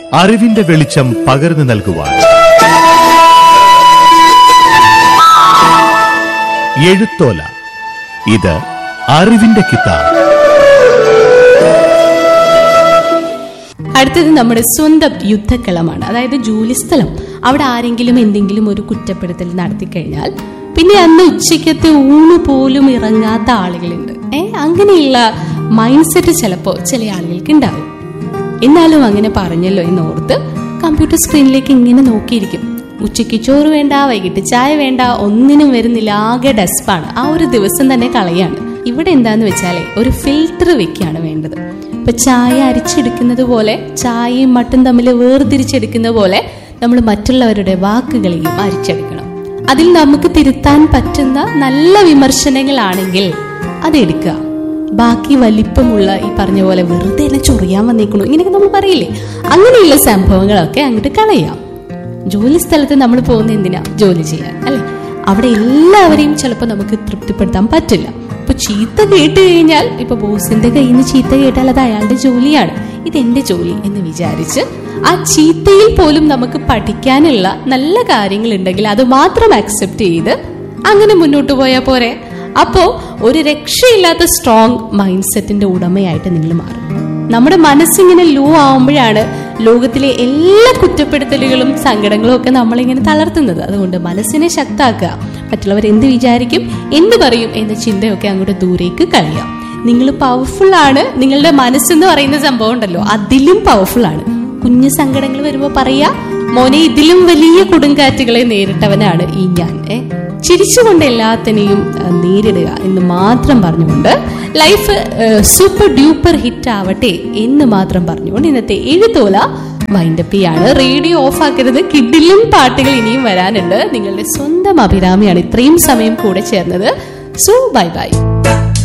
അറിവിന്റെ വെളിച്ചം പകർന്നു നൽകുവാൻ എഴുത്തോല ഇത് അറിവിന്റെ കിതാബ് അടുത്തത് നമ്മുടെ സ്വന്തം യുദ്ധക്കളമാണ് അതായത് ജോലിസ്ഥലം അവിടെ ആരെങ്കിലും എന്തെങ്കിലും ഒരു കുറ്റപ്പെടുത്തൽ നടത്തി കഴിഞ്ഞാൽ പിന്നെ അന്ന് ഉച്ചയ്ക്കത്തെ ഊണ് പോലും ഇറങ്ങാത്ത ആളുകളുണ്ട് ഏ അങ്ങനെയുള്ള മൈൻഡ് സെറ്റ് ചിലപ്പോൾ ചില ആളുകൾക്ക് ഉണ്ടാവും എന്നാലും അങ്ങനെ പറഞ്ഞല്ലോ എന്നോർത്ത് കമ്പ്യൂട്ടർ സ്ക്രീനിലേക്ക് ഇങ്ങനെ നോക്കിയിരിക്കും ഉച്ചയ്ക്ക് ചോറ് വേണ്ട വൈകിട്ട് ചായ വേണ്ട ഒന്നിനും വരുന്നില്ല ആകെ ഡെസ്പാണ് ആ ഒരു ദിവസം തന്നെ കളയാണ് ഇവിടെ എന്താന്ന് വെച്ചാലേ ഒരു ഫിൽറ്റർ വെക്കുകയാണ് വേണ്ടത് ഇപ്പൊ ചായ അരിച്ചെടുക്കുന്നത് പോലെ ചായയും മട്ടും തമ്മിൽ വേർതിരിച്ചെടുക്കുന്ന പോലെ നമ്മൾ മറ്റുള്ളവരുടെ വാക്കുകളെയും അരിച്ചെടുക്കണം അതിൽ നമുക്ക് തിരുത്താൻ പറ്റുന്ന നല്ല വിമർശനങ്ങളാണെങ്കിൽ അതെടുക്കുക ബാക്കി വലിപ്പമുള്ള ഈ പറഞ്ഞ പോലെ വെറുതെ എല്ലാം ചൊറിയാൻ വന്നേക്കണു ഇങ്ങനെയൊക്കെ നമ്മൾ പറയില്ലേ അങ്ങനെയുള്ള സംഭവങ്ങളൊക്കെ അങ്ങോട്ട് കളയാം ജോലി സ്ഥലത്ത് നമ്മൾ പോകുന്ന എന്തിനാ ജോലി ചെയ്യാൻ അല്ലെ അവിടെ എല്ലാവരെയും ചിലപ്പോൾ നമുക്ക് തൃപ്തിപ്പെടുത്താൻ പറ്റില്ല ഇപ്പൊ ചീത്ത കേട്ട് കഴിഞ്ഞാൽ ഇപ്പൊ ബോസിന്റെ കയ്യിൽ നിന്ന് ചീത്ത കേട്ടാൽ അത് അയാളുടെ ജോലിയാണ് ഇത് എന്റെ ജോലി എന്ന് വിചാരിച്ച് ആ ചീത്തയിൽ പോലും നമുക്ക് പഠിക്കാനുള്ള നല്ല കാര്യങ്ങൾ ഉണ്ടെങ്കിൽ അത് മാത്രം അക്സെപ്റ്റ് ചെയ്ത് അങ്ങനെ മുന്നോട്ട് പോയാൽ പോരെ അപ്പോ ഒരു രക്ഷയില്ലാത്ത സ്ട്രോങ് മൈൻഡ് സെറ്റിന്റെ ഉടമയായിട്ട് നിങ്ങൾ മാറും നമ്മുടെ മനസ്സിങ്ങനെ ലോ ആവുമ്പോഴാണ് ലോകത്തിലെ എല്ലാ കുറ്റപ്പെടുത്തലുകളും സങ്കടങ്ങളും ഒക്കെ നമ്മളിങ്ങനെ തളർത്തുന്നത് അതുകൊണ്ട് മനസ്സിനെ ശക്താക്കുക മറ്റുള്ളവർ എന്ത് വിചാരിക്കും എന്ത് പറയും എന്ന ചിന്തയൊക്കെ അങ്ങോട്ട് ദൂരേക്ക് കളയാം നിങ്ങൾ പവർഫുൾ ആണ് നിങ്ങളുടെ മനസ്സെന്ന് പറയുന്ന സംഭവം ഉണ്ടല്ലോ അതിലും പവർഫുൾ ആണ് കുഞ്ഞു സങ്കടങ്ങൾ വരുമ്പോൾ പറയാ മോനെ ഇതിലും വലിയ കൊടുങ്കാറ്റുകളെ നേരിട്ടവനാണ് ഈ ഞാൻ ഏ ചിരിച്ചുകൊണ്ട് എല്ലാത്തിനെയും ആ, നേരിടുക എന്ന് മാത്രം പറഞ്ഞുകൊണ്ട് ലൈഫ് സൂപ്പർ ഡ്യൂപ്പർ ഹിറ്റ് ആവട്ടെ എന്ന് മാത്രം പറഞ്ഞുകൊണ്ട് ഇന്നത്തെ എഴുത്തോല മൈൻഡപ്പ് ചെയ്യാണ് റേഡിയോ ഓഫ് ആക്കരുത് കിഡിലും പാട്ടുകൾ ഇനിയും വരാനുണ്ട് നിങ്ങളുടെ സ്വന്തം അഭിരാമിയാണ് ഇത്രയും സമയം കൂടെ ചേർന്നത് സോ ബൈ ബൈ